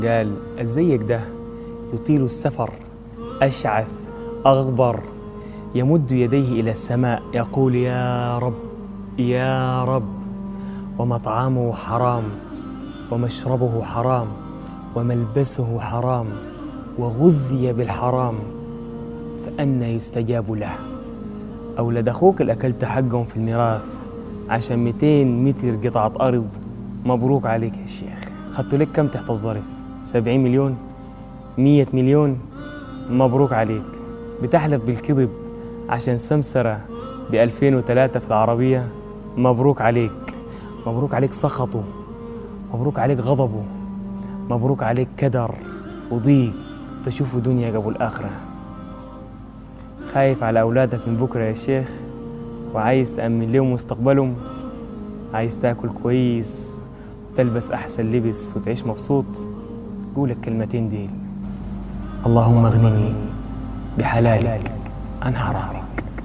قال الزيك ده يطيل السفر أشعث أغبر يمد يديه إلى السماء يقول يا رب يا رب ومطعمه حرام ومشربه حرام وملبسه حرام وغذي بالحرام فأنا يستجاب له أولاد أخوك اللي أكلت حقهم في الميراث عشان 200 متر قطعة أرض مبروك عليك يا شيخ خدتوا لك كم تحت الظرف 70 مليون 100 مليون مبروك عليك بتحلف بالكذب عشان سمسرة ب 2003 في العربية مبروك عليك مبروك عليك سخطه مبروك عليك غضبه مبروك عليك كدر وضيق تشوفوا دنيا قبل آخرة خايف على أولادك من بكرة يا شيخ وعايز تأمن لهم مستقبلهم عايز تاكل كويس وتلبس أحسن لبس وتعيش مبسوط قول الكلمتين دي اللهم اغنني بحلالك عن حرامك